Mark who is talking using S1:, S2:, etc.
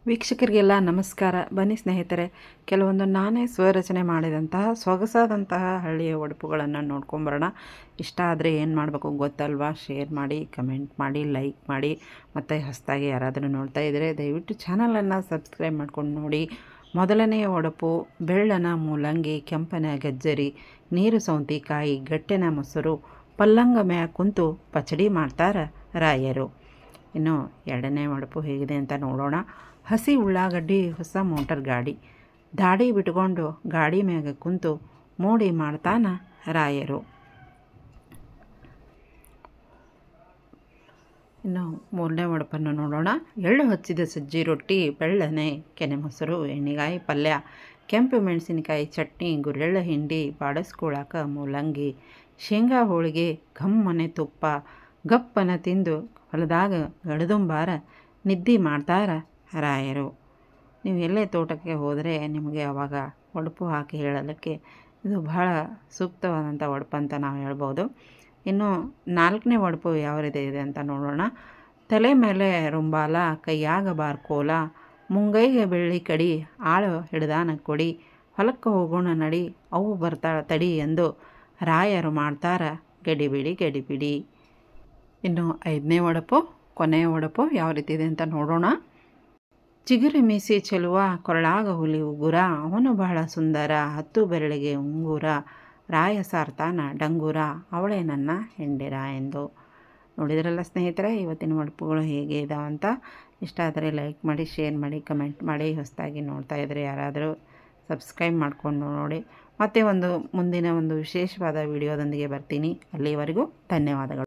S1: ವೀಕ್ಷಕರಿಗೆಲ್ಲ ನಮಸ್ಕಾರ ಬನ್ನಿ ಸ್ನೇಹಿತರೆ ಕೆಲವೊಂದು ನಾನೇ ಸ್ವರಚನೆ ಮಾಡಿದಂತಹ ಸೊಗಸಾದಂತಹ ಹಳ್ಳಿಯ ಒಡಪುಗಳನ್ನು ನೋಡ್ಕೊಂಬರೋಣ ಇಷ್ಟ ಆದರೆ ಏನು ಮಾಡಬೇಕು ಗೊತ್ತಲ್ವಾ ಶೇರ್ ಮಾಡಿ ಕಮೆಂಟ್ ಮಾಡಿ ಲೈಕ್ ಮಾಡಿ ಮತ್ತು ಹೊಸದಾಗಿ ಯಾರಾದರೂ ನೋಡ್ತಾ ಇದ್ದರೆ ದಯವಿಟ್ಟು ಚಾನಲನ್ನು ಸಬ್ಸ್ಕ್ರೈಬ್ ಮಾಡ್ಕೊಂಡು ನೋಡಿ ಮೊದಲನೆಯ ಒಡಪು ಬೆಳ್ಳನ ಮೂಲಂಗಿ ಕೆಂಪನ ಗಜ್ಜರಿ ನೀರು ಸೌಂತಿಕಾಯಿ ಗಟ್ಟೆನ ಮೊಸರು ಪಲ್ಲಂಗ ಮ್ಯಾಗ ಕುಂತು ಪಚಡಿ ಮಾಡ್ತಾರ ರಾಯರು ಇನ್ನು ಎರಡನೇ ಒಡಪು ಹೇಗಿದೆ ಅಂತ ನೋಡೋಣ ಹಸಿ ಉಳ್ಳಾಗಡ್ಡಿ ಹೊಸ ಮೋಟರ್ ಗಾಡಿ ದಾಡಿ ಬಿಟ್ಕೊಂಡು ಗಾಡಿ ಮ್ಯಾಗ ಕುಂತು ಮೋಡಿ ಮಾಡ್ತಾನ ರಾಯರು ಇನ್ನು ಮೂರನೇ ಒಡಪನ್ನು ನೋಡೋಣ ಎಳ್ಳು ಹಚ್ಚಿದ ಸಜ್ಜಿ ರೊಟ್ಟಿ ಬೆಳ್ಳನೆ ಕೆನೆ ಮೊಸರು ಎಣ್ಣೆಗಾಯಿ ಪಲ್ಯ ಕೆಂಪು ಮೆಣಸಿನಕಾಯಿ ಚಟ್ನಿ ಗುರೆಳ್ಳ ಹಿಂಡಿ ಬಾಡಿಸ್ಕೊಳಕ ಮೂಲಂಗಿ ಶೇಂಗಾ ಹೋಳಿಗೆ ಘಮ್ಮನೆ ತುಪ್ಪ ಗಪ್ಪನ ತಿಂದು ಹೊಲದಾಗ ಗಡದುಂಬಾರ ನಿದ್ದೆ ಮಾಡ್ತಾರ ರಾಯರು ನೀವು ಎಲ್ಲೇ ತೋಟಕ್ಕೆ ಹೋದರೆ ನಿಮಗೆ ಅವಾಗ ಒಡಪು ಹಾಕಿ ಹೇಳಲಿಕ್ಕೆ ಇದು ಬಹಳ ಸೂಕ್ತವಾದಂಥ ಒಡಪು ಅಂತ ನಾವು ಹೇಳ್ಬೋದು ಇನ್ನು ನಾಲ್ಕನೇ ಒಡಪು ಯಾವ ರೀತಿ ಇದೆ ಅಂತ ನೋಡೋಣ ತಲೆ ಮೇಲೆ ರುಂಬಾಲ ಕೈಯಾಗ ಬಾರ್ಕೋಲ ಮುಂಗೈಗೆ ಬೆಳ್ಳಿ ಕಡಿ ಆಳು ಹಿಡ್ದಾನ ಕೊಡಿ ಹೊಲಕ್ಕೆ ಹೋಗೋಣ ನಡಿ ಅವು ಬರ್ತಾಳ ತಡಿ ಎಂದು ರಾಯರು ಮಾಡ್ತಾರ ಗಡಿಬಿಡಿ ಗಡಿಬಿಡಿ ಇನ್ನು ಐದನೇ ಒಡಪು ಕೊನೆಯ ಒಡಪು ಯಾವ ರೀತಿ ಇದೆ ಅಂತ ನೋಡೋಣ ಚಿಗುರಿ ಮೀಸಿ ಚೆಲುವ ಕೊರಳಾಗ ಹುಲಿ ಉಗುರ ಅವನು ಬಹಳ ಸುಂದರ ಹತ್ತು ಬೆರಳಿಗೆ ಉಂಗುರ ರಾಯ ಸಾರ್ತಾನ ಡಂಗೂರ ಅವಳೇ ನನ್ನ ಹೆಂಡಿರ ಎಂದು ನೋಡಿದ್ರಲ್ಲ ಸ್ನೇಹಿತರೆ ಇವತ್ತಿನ ಒಡಪುಗಳು ಹೇಗೆ ಇದಾವಂತ ಇಷ್ಟ ಆದರೆ ಲೈಕ್ ಮಾಡಿ ಶೇರ್ ಮಾಡಿ ಕಮೆಂಟ್ ಮಾಡಿ ಹೊಸದಾಗಿ ನೋಡ್ತಾ ಇದ್ದರೆ ಯಾರಾದರೂ ಸಬ್ಸ್ಕ್ರೈಬ್ ಮಾಡ್ಕೊಂಡು ನೋಡಿ ಮತ್ತೆ ಒಂದು ಮುಂದಿನ ಒಂದು ವಿಶೇಷವಾದ ವಿಡಿಯೋದೊಂದಿಗೆ ಬರ್ತೀನಿ ಅಲ್ಲಿವರೆಗೂ ಧನ್ಯವಾದಗಳು